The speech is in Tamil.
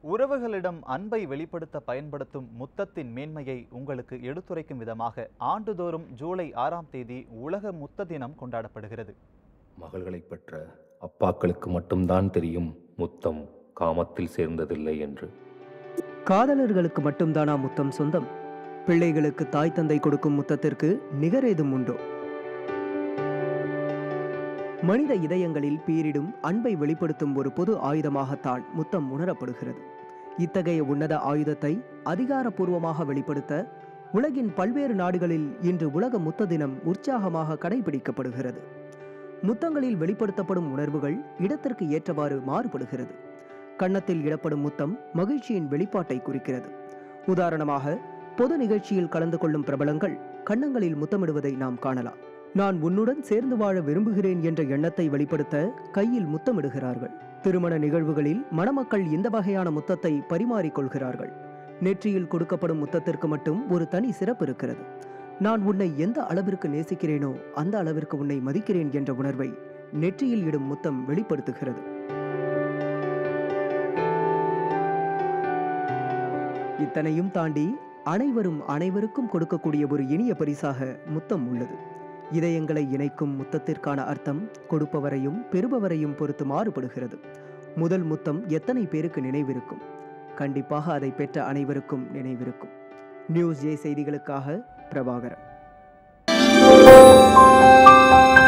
உறவுகளிடம் அன்பை வெளிப்படுத்த பயன்படுத்தும் முத்தத்தின் மேன்மையை உங்களுக்கு எடுத்துரைக்கும் விதமாக ஆண்டுதோறும் ஜூலை ஆறாம் தேதி உலக முத்த தினம் கொண்டாடப்படுகிறது மகள்களை பெற்ற அப்பாக்களுக்கு மட்டும்தான் தெரியும் முத்தம் காமத்தில் சேர்ந்ததில்லை என்று காதலர்களுக்கு மட்டும்தானா முத்தம் சொந்தம் பிள்ளைகளுக்கு தாய் தந்தை கொடுக்கும் முத்தத்திற்கு நிகரேதும் உண்டோ மனித இதயங்களில் பீரிடும் அன்பை வெளிப்படுத்தும் ஒரு பொது ஆயுதமாகத்தான் முத்தம் உணரப்படுகிறது இத்தகைய உன்னத ஆயுதத்தை அதிகாரப்பூர்வமாக வெளிப்படுத்த உலகின் பல்வேறு நாடுகளில் இன்று உலக முத்த தினம் உற்சாகமாக கடைபிடிக்கப்படுகிறது முத்தங்களில் வெளிப்படுத்தப்படும் உணர்வுகள் இடத்திற்கு ஏற்றவாறு மாறுபடுகிறது கன்னத்தில் இடப்படும் முத்தம் மகிழ்ச்சியின் வெளிப்பாட்டை குறிக்கிறது உதாரணமாக பொது நிகழ்ச்சியில் கலந்து கொள்ளும் பிரபலங்கள் கன்னங்களில் முத்தமிடுவதை நாம் காணலாம் நான் உன்னுடன் சேர்ந்து வாழ விரும்புகிறேன் என்ற எண்ணத்தை வெளிப்படுத்த கையில் முத்தமிடுகிறார்கள் திருமண நிகழ்வுகளில் மணமக்கள் இந்த வகையான முத்தத்தை பரிமாறிக்கொள்கிறார்கள் நெற்றியில் கொடுக்கப்படும் முத்தத்திற்கு மட்டும் ஒரு தனி சிறப்பு இருக்கிறது நான் உன்னை எந்த அளவிற்கு நேசிக்கிறேனோ அந்த அளவிற்கு உன்னை மதிக்கிறேன் என்ற உணர்வை நெற்றியில் இடும் முத்தம் வெளிப்படுத்துகிறது இத்தனையும் தாண்டி அனைவரும் அனைவருக்கும் கொடுக்கக்கூடிய ஒரு இனிய பரிசாக முத்தம் உள்ளது இதயங்களை இணைக்கும் முத்தத்திற்கான அர்த்தம் கொடுப்பவரையும் பெறுபவரையும் பொறுத்து மாறுபடுகிறது முதல் முத்தம் எத்தனை பேருக்கு நினைவிருக்கும் கண்டிப்பாக அதை பெற்ற அனைவருக்கும் நினைவிருக்கும் நியூஸ் ஜே செய்திகளுக்காக பிரபாகரன்